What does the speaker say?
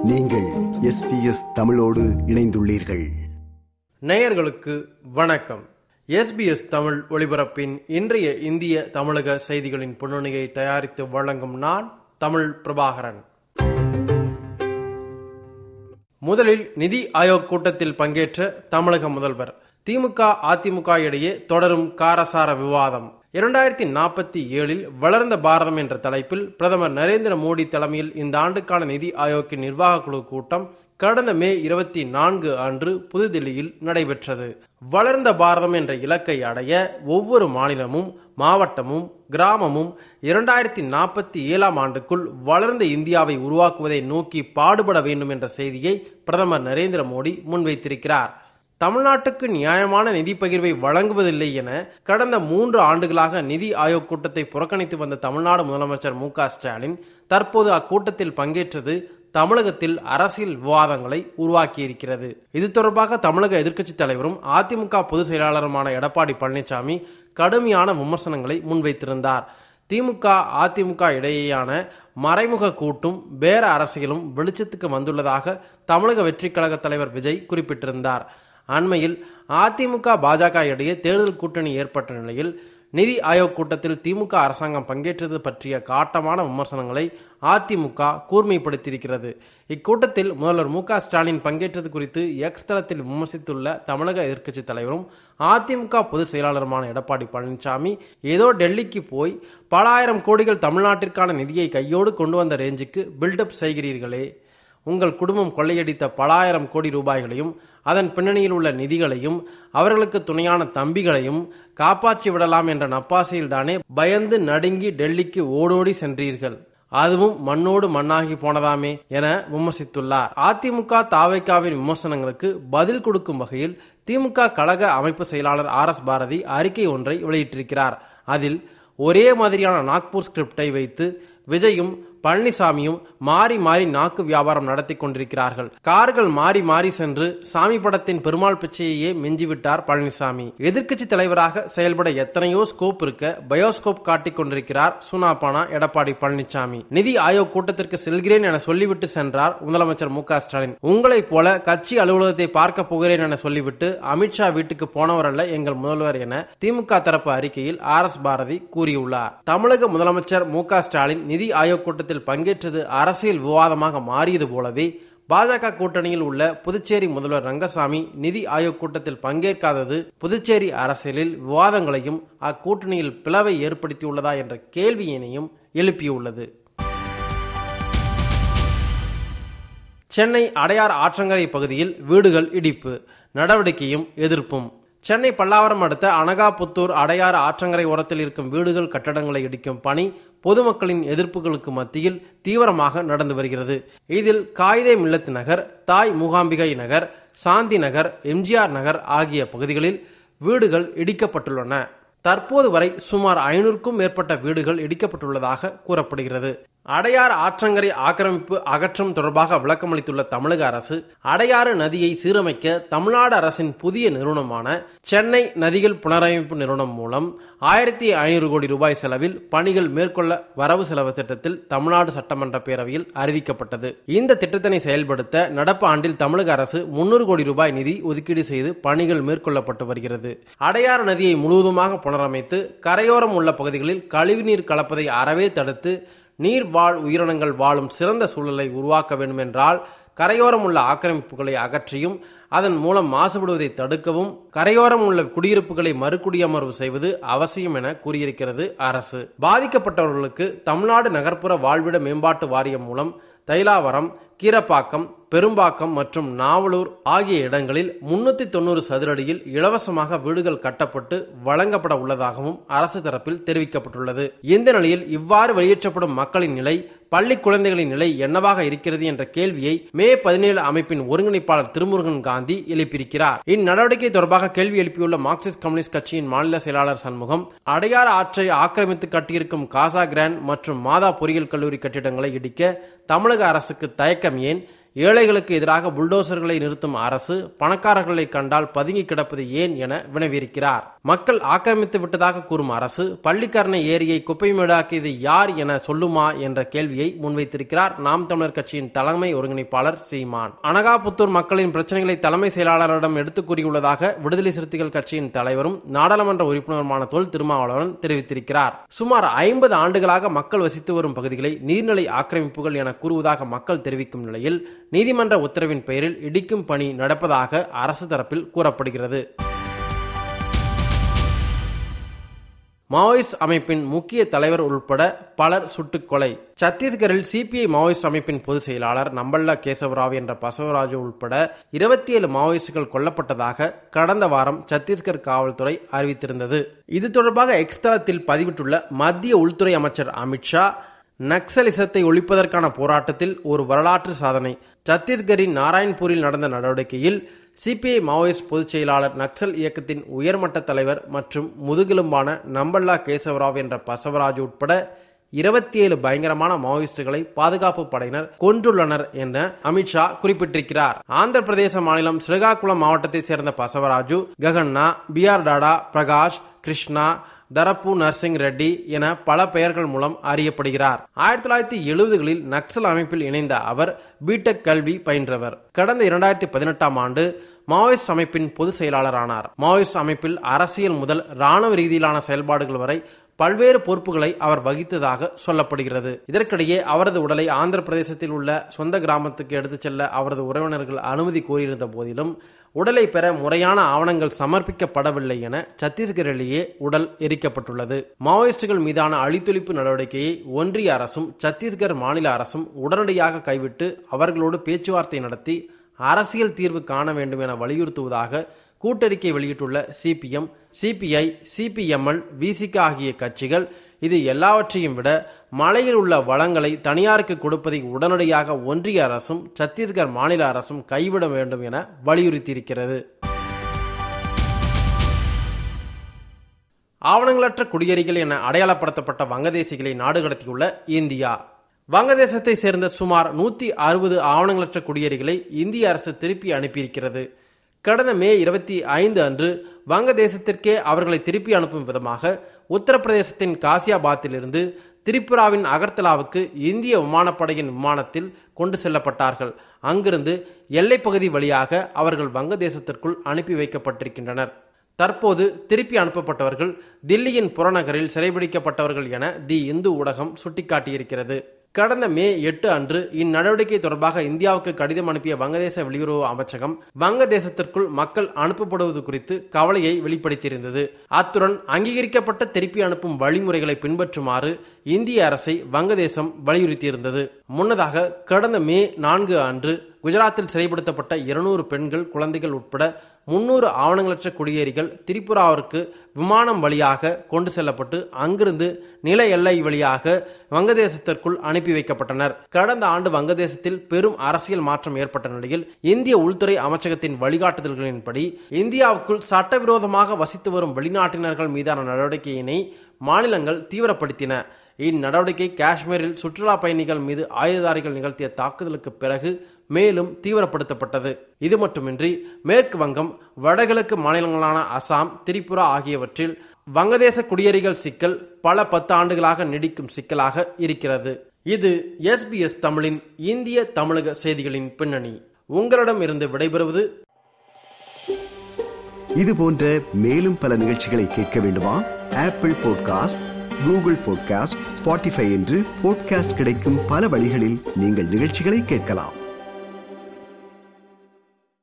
நீங்கள் எஸ்பிஎஸ் தமிழோடு இணைந்துள்ளீர்கள் நேயர்களுக்கு வணக்கம் எஸ்பிஎஸ் தமிழ் ஒளிபரப்பின் இன்றைய இந்திய தமிழக செய்திகளின் பின்னணியை தயாரித்து வழங்கும் நான் தமிழ் பிரபாகரன் முதலில் நிதி ஆயோக் கூட்டத்தில் பங்கேற்ற தமிழக முதல்வர் திமுக அதிமுக இடையே தொடரும் காரசார விவாதம் இரண்டாயிரத்தி நாற்பத்தி ஏழில் வளர்ந்த பாரதம் என்ற தலைப்பில் பிரதமர் நரேந்திர மோடி தலைமையில் இந்த ஆண்டுக்கான நிதி ஆயோக்கின் நிர்வாக குழு கூட்டம் கடந்த மே இருபத்தி நான்கு அன்று புதுதில்லியில் நடைபெற்றது வளர்ந்த பாரதம் என்ற இலக்கை அடைய ஒவ்வொரு மாநிலமும் மாவட்டமும் கிராமமும் இரண்டாயிரத்தி நாற்பத்தி ஏழாம் ஆண்டுக்குள் வளர்ந்த இந்தியாவை உருவாக்குவதை நோக்கி பாடுபட வேண்டும் என்ற செய்தியை பிரதமர் நரேந்திர மோடி முன்வைத்திருக்கிறார் தமிழ்நாட்டுக்கு நியாயமான நிதி பகிர்வை வழங்குவதில்லை என கடந்த மூன்று ஆண்டுகளாக நிதி ஆயோக் கூட்டத்தை புறக்கணித்து வந்த தமிழ்நாடு முதலமைச்சர் மு ஸ்டாலின் தற்போது அக்கூட்டத்தில் பங்கேற்றது தமிழகத்தில் அரசியல் விவாதங்களை உருவாக்கியிருக்கிறது இது தொடர்பாக தமிழக எதிர்க்கட்சித் தலைவரும் அதிமுக பொதுச் செயலாளருமான எடப்பாடி பழனிசாமி கடுமையான விமர்சனங்களை முன்வைத்திருந்தார் திமுக அதிமுக இடையேயான மறைமுக கூட்டும் பேர அரசியலும் வெளிச்சத்துக்கு வந்துள்ளதாக தமிழக வெற்றிக் கழக தலைவர் விஜய் குறிப்பிட்டிருந்தார் அண்மையில் அதிமுக பாஜக இடையே தேர்தல் கூட்டணி ஏற்பட்ட நிலையில் நிதி ஆயோக் கூட்டத்தில் திமுக அரசாங்கம் பங்கேற்றது பற்றிய காட்டமான விமர்சனங்களை அதிமுக கூர்மைப்படுத்தியிருக்கிறது இக்கூட்டத்தில் முதல்வர் மு ஸ்டாலின் பங்கேற்றது குறித்து எக்ஸ் தளத்தில் விமர்சித்துள்ள தமிழக எதிர்க்கட்சித் தலைவரும் அதிமுக பொதுச் செயலாளருமான எடப்பாடி பழனிசாமி ஏதோ டெல்லிக்கு போய் பல ஆயிரம் கோடிகள் தமிழ்நாட்டிற்கான நிதியை கையோடு கொண்டு வந்த ரேஞ்சுக்கு பில்டப் செய்கிறீர்களே உங்கள் குடும்பம் கொள்ளையடித்த பல ஆயிரம் கோடி ரூபாய்களையும் அதன் பின்னணியில் உள்ள நிதிகளையும் அவர்களுக்கு துணையான தம்பிகளையும் காப்பாற்றி விடலாம் என்ற நப்பாசையில் தானே பயந்து நடுங்கி டெல்லிக்கு ஓடோடி சென்றீர்கள் அதுவும் மண்ணோடு மண்ணாகி போனதாமே என விமர்சித்துள்ளார் அதிமுக தாவைக்காவின் விமர்சனங்களுக்கு பதில் கொடுக்கும் வகையில் திமுக கழக அமைப்பு செயலாளர் ஆர் எஸ் பாரதி அறிக்கை ஒன்றை வெளியிட்டிருக்கிறார் அதில் ஒரே மாதிரியான நாக்பூர் ஸ்கிரிப்டை வைத்து விஜயும் பழனிசாமியும் மாறி மாறி நாக்கு வியாபாரம் நடத்தி கொண்டிருக்கிறார்கள் கார்கள் மாறி மாறி சென்று சாமி படத்தின் பெருமாள் பிச்சையையே மிஞ்சிவிட்டார் பழனிசாமி எதிர்க்கட்சி தலைவராக செயல்பட எத்தனையோ ஸ்கோப் இருக்க பயோஸ்கோப் காட்டிக் கொண்டிருக்கிறார் சுனாப்பானா எடப்பாடி பழனிசாமி நிதி ஆயோக் கூட்டத்திற்கு செல்கிறேன் என சொல்லிவிட்டு சென்றார் முதலமைச்சர் மு ஸ்டாலின் உங்களைப் போல கட்சி அலுவலகத்தை பார்க்க போகிறேன் என சொல்லிவிட்டு அமித்ஷா வீட்டுக்கு போனவர் அல்ல எங்கள் முதல்வர் என திமுக தரப்பு அறிக்கையில் ஆர் எஸ் பாரதி கூறியுள்ளார் தமிழக முதலமைச்சர் மு ஸ்டாலின் நிதி ஆயோக் கூட்டத்தில் கூட்டத்தில் பங்கேற்றது அரசியல் விவாதமாக மாறியது போலவே பாஜக கூட்டணியில் உள்ள புதுச்சேரி முதல்வர் ரங்கசாமி நிதி ஆயோக் கூட்டத்தில் பங்கேற்காதது புதுச்சேரி அரசியலில் விவாதங்களையும் அக்கூட்டணியில் பிளவை ஏற்படுத்தியுள்ளதா என்ற கேள்வியினையும் எழுப்பியுள்ளது சென்னை அடையார் ஆற்றங்கரை பகுதியில் வீடுகள் இடிப்பு நடவடிக்கையும் எதிர்ப்பும் சென்னை பல்லாவரம் அடுத்த அனகாபுத்தூர் அடையாறு ஆற்றங்கரை ஓரத்தில் இருக்கும் வீடுகள் கட்டடங்களை இடிக்கும் பணி பொதுமக்களின் எதிர்ப்புகளுக்கு மத்தியில் தீவிரமாக நடந்து வருகிறது இதில் காயிதே மில்லத் நகர் தாய் மூகாம்பிகை நகர் சாந்தி நகர் எம்ஜிஆர் நகர் ஆகிய பகுதிகளில் வீடுகள் இடிக்கப்பட்டுள்ளன தற்போது வரை சுமார் ஐநூறுக்கும் மேற்பட்ட வீடுகள் இடிக்கப்பட்டுள்ளதாக கூறப்படுகிறது அடையாறு ஆற்றங்கரை ஆக்கிரமிப்பு அகற்றம் தொடர்பாக விளக்கமளித்துள்ள தமிழக அரசு அடையாறு நதியை சீரமைக்க தமிழ்நாடு அரசின் புதிய நிறுவனமான சென்னை நதிகள் புனரமைப்பு நிறுவனம் மூலம் ஆயிரத்தி ஐநூறு கோடி ரூபாய் செலவில் பணிகள் மேற்கொள்ள வரவு செலவு திட்டத்தில் தமிழ்நாடு சட்டமன்ற பேரவையில் அறிவிக்கப்பட்டது இந்த திட்டத்தினை செயல்படுத்த நடப்பு ஆண்டில் தமிழக அரசு முன்னூறு கோடி ரூபாய் நிதி ஒதுக்கீடு செய்து பணிகள் மேற்கொள்ளப்பட்டு வருகிறது அடையாறு நதியை முழுவதுமாக புனரமைத்து கரையோரம் உள்ள பகுதிகளில் கழிவுநீர் கலப்பதை அறவே தடுத்து நீர் வாழ் உயிரினங்கள் வாழும் சிறந்த சூழலை உருவாக்க வேண்டும் என்றால் கரையோரம் உள்ள ஆக்கிரமிப்புகளை அகற்றியும் அதன் மூலம் மாசுபடுவதை தடுக்கவும் கரையோரம் உள்ள குடியிருப்புகளை மறுகுடியமர்வு செய்வது அவசியம் என கூறியிருக்கிறது அரசு பாதிக்கப்பட்டவர்களுக்கு தமிழ்நாடு நகர்ப்புற வாழ்விட மேம்பாட்டு வாரியம் மூலம் தைலாவரம் கீரப்பாக்கம் பெரும்பாக்கம் மற்றும் நாவலூர் ஆகிய இடங்களில் முன்னூத்தி தொண்ணூறு சதுரடியில் இலவசமாக வீடுகள் கட்டப்பட்டு வழங்கப்பட உள்ளதாகவும் அரசு தரப்பில் தெரிவிக்கப்பட்டுள்ளது இந்த நிலையில் இவ்வாறு வெளியேற்றப்படும் மக்களின் நிலை பள்ளி குழந்தைகளின் நிலை என்னவாக இருக்கிறது என்ற கேள்வியை மே பதினேழு அமைப்பின் ஒருங்கிணைப்பாளர் திருமுருகன் காந்தி எழுப்பியிருக்கிறார் இந்நடவடிக்கை தொடர்பாக கேள்வி எழுப்பியுள்ள மார்க்சிஸ்ட் கம்யூனிஸ்ட் கட்சியின் மாநில செயலாளர் சண்முகம் அடையாறு ஆற்றை ஆக்கிரமித்து கட்டியிருக்கும் காசா கிராண்ட் மற்றும் மாதா பொறியியல் கல்லூரி கட்டிடங்களை இடிக்க தமிழக அரசுக்கு தயக்கம் ஏன் ஏழைகளுக்கு எதிராக புல்டோசர்களை நிறுத்தும் அரசு பணக்காரர்களை கண்டால் பதுங்கி கிடப்பது ஏன் என வினவியிருக்கிறார் மக்கள் ஆக்கிரமித்து விட்டதாக கூறும் அரசு பள்ளிக்கரணை ஏரியை குப்பைமேடாக்கியது யார் என சொல்லுமா என்ற கேள்வியை முன்வைத்திருக்கிறார் நாம் தமிழர் கட்சியின் தலைமை ஒருங்கிணைப்பாளர் சீமான் அனகாபுத்தூர் மக்களின் பிரச்சனைகளை தலைமை செயலாளரிடம் எடுத்துக் கூறியுள்ளதாக விடுதலை சிறுத்தைகள் கட்சியின் தலைவரும் நாடாளுமன்ற உறுப்பினருமான தொல் திருமாவளவன் தெரிவித்திருக்கிறார் சுமார் ஐம்பது ஆண்டுகளாக மக்கள் வசித்து வரும் பகுதிகளை நீர்நிலை ஆக்கிரமிப்புகள் என கூறுவதாக மக்கள் தெரிவிக்கும் நிலையில் நீதிமன்ற உத்தரவின் பெயரில் இடிக்கும் பணி நடப்பதாக அரசு தரப்பில் கூறப்படுகிறது மாவோயிஸ்ட் அமைப்பின் முக்கிய தலைவர் உள்பட பலர் சுட்டுக் கொலை சத்தீஸ்கரில் சிபிஐ மாவோயிஸ்ட் அமைப்பின் பொதுச் செயலாளர் நம்பல்லா கேசவராவ் என்ற பசவராஜு உள்பட இருபத்தி ஏழு மாவோயிஸ்டுகள் கொல்லப்பட்டதாக கடந்த வாரம் சத்தீஸ்கர் காவல்துறை அறிவித்திருந்தது இது தொடர்பாக எக்ஸ் தளத்தில் பதிவிட்டுள்ள மத்திய உள்துறை அமைச்சர் அமித்ஷா நக்சலிசத்தை ஒழிப்பதற்கான போராட்டத்தில் ஒரு வரலாற்று சாதனை சத்தீஸ்கரின் நாராயண்பூரில் நடந்த நடவடிக்கையில் சிபிஐ மாவோயிஸ்ட் பொதுச் செயலாளர் நக்சல் இயக்கத்தின் உயர்மட்ட தலைவர் மற்றும் முதுகெலும்பான நம்பல்லா கேசவராவ் என்ற பசவராஜ் உட்பட இருபத்தி ஏழு பயங்கரமான மாவோயிஸ்டுகளை பாதுகாப்பு படையினர் கொன்றுள்ளனர் என அமித்ஷா குறிப்பிட்டிருக்கிறார் ஆந்திர பிரதேச மாநிலம் ஸ்ரீகாகுளம் மாவட்டத்தைச் சேர்ந்த பசவராஜு ககன்னா பிஆர் டாடா பிரகாஷ் கிருஷ்ணா தரப்பு நர்சிங் ரெட்டி என பல பெயர்கள் மூலம் அறியப்படுகிறார் ஆயிரத்தி தொள்ளாயிரத்தி எழுபதுகளில் நக்சல் அமைப்பில் இணைந்த அவர் பிடெக் கல்வி பயின்றவர் கடந்த இரண்டாயிரத்தி பதினெட்டாம் ஆண்டு மாவோயிஸ்ட் அமைப்பின் பொதுச் செயலாளரானார் மாவோயிஸ்ட் அமைப்பில் அரசியல் முதல் ராணுவ ரீதியிலான செயல்பாடுகள் வரை பல்வேறு பொறுப்புகளை அவர் வகித்ததாக சொல்லப்படுகிறது இதற்கிடையே அவரது உடலை ஆந்திர பிரதேசத்தில் உள்ள சொந்த கிராமத்துக்கு எடுத்துச் செல்ல அவரது உறவினர்கள் அனுமதி கோரியிருந்த போதிலும் உடலை பெற முறையான ஆவணங்கள் சமர்ப்பிக்கப்படவில்லை என சத்தீஸ்கரிலேயே உடல் எரிக்கப்பட்டுள்ளது மாவோயிஸ்டுகள் மீதான அழித்தொழிப்பு நடவடிக்கையை ஒன்றிய அரசும் சத்தீஸ்கர் மாநில அரசும் உடனடியாக கைவிட்டு அவர்களோடு பேச்சுவார்த்தை நடத்தி அரசியல் தீர்வு காண வேண்டும் என வலியுறுத்துவதாக கூட்டறிக்கை வெளியிட்டுள்ள சிபிஎம் சிபிஐ சிபிஎம்எல் விசிக ஆகிய கட்சிகள் இது எல்லாவற்றையும் விட மலையில் உள்ள வளங்களை தனியாருக்கு கொடுப்பதை உடனடியாக ஒன்றிய அரசும் சத்தீஸ்கர் மாநில அரசும் கைவிட வேண்டும் என வலியுறுத்தியிருக்கிறது ஆவணங்களற்ற குடியேறிகள் என அடையாளப்படுத்தப்பட்ட வங்கதேசிகளை நாடு கடத்தியுள்ள இந்தியா வங்கதேசத்தை சேர்ந்த சுமார் நூத்தி அறுபது ஆவணங்களற்ற குடியேறிகளை இந்திய அரசு திருப்பி அனுப்பியிருக்கிறது கடந்த மே இருபத்தி ஐந்து அன்று வங்கதேசத்திற்கே அவர்களை திருப்பி அனுப்பும் விதமாக உத்தரப்பிரதேசத்தின் காசியாபாத்திலிருந்து திரிபுராவின் அகர்த்தலாவுக்கு இந்திய விமானப்படையின் விமானத்தில் கொண்டு செல்லப்பட்டார்கள் அங்கிருந்து எல்லைப்பகுதி வழியாக அவர்கள் வங்கதேசத்திற்குள் அனுப்பி வைக்கப்பட்டிருக்கின்றனர் தற்போது திருப்பி அனுப்பப்பட்டவர்கள் தில்லியின் புறநகரில் சிறைபிடிக்கப்பட்டவர்கள் என தி இந்து ஊடகம் சுட்டிக்காட்டியிருக்கிறது கடந்த மே எட்டு அன்று இந்நடவடிக்கை தொடர்பாக இந்தியாவுக்கு கடிதம் அனுப்பிய வங்கதேச வெளியுறவு அமைச்சகம் வங்கதேசத்திற்குள் மக்கள் அனுப்பப்படுவது குறித்து கவலையை வெளிப்படுத்தியிருந்தது அத்துடன் அங்கீகரிக்கப்பட்ட திருப்பி அனுப்பும் வழிமுறைகளை பின்பற்றுமாறு இந்திய அரசை வங்கதேசம் வலியுறுத்தியிருந்தது முன்னதாக கடந்த மே நான்கு அன்று குஜராத்தில் சிறைப்படுத்தப்பட்ட இருநூறு பெண்கள் குழந்தைகள் உட்பட முன்னூறு ஆவணங்களற்ற குடியேறிகள் திரிபுராவிற்கு விமானம் வழியாக கொண்டு செல்லப்பட்டு அங்கிருந்து நில எல்லை வழியாக வங்கதேசத்திற்குள் அனுப்பி வைக்கப்பட்டனர் கடந்த ஆண்டு வங்கதேசத்தில் பெரும் அரசியல் மாற்றம் ஏற்பட்ட நிலையில் இந்திய உள்துறை அமைச்சகத்தின் வழிகாட்டுதல்களின்படி இந்தியாவுக்குள் சட்டவிரோதமாக வசித்து வரும் வெளிநாட்டினர்கள் மீதான நடவடிக்கையினை மாநிலங்கள் தீவிரப்படுத்தின இந்நடவடிக்கை காஷ்மீரில் சுற்றுலா பயணிகள் மீது ஆயுததாரிகள் நிகழ்த்திய தாக்குதலுக்கு பிறகு மேலும் தீவிரப்படுத்தப்பட்டது இது மட்டுமின்றி மேற்கு வங்கம் வடகிழக்கு மாநிலங்களான அசாம் திரிபுரா ஆகியவற்றில் வங்கதேச குடியேறிகள் சிக்கல் பல பத்து ஆண்டுகளாக நீடிக்கும் சிக்கலாக இருக்கிறது இது எஸ்பிஎஸ் தமிழின் இந்திய தமிழக செய்திகளின் பின்னணி உங்களிடம் இருந்து விடைபெறுவது இது போன்ற மேலும் பல நிகழ்ச்சிகளை கேட்க வேண்டுமா Apple podcast Google podcast Spotify என்று பாட்காஸ்ட் கிடைக்கும் பல வழிகளில் நீங்கள் நிகழ்ச்சிகளை கேட்கலாம்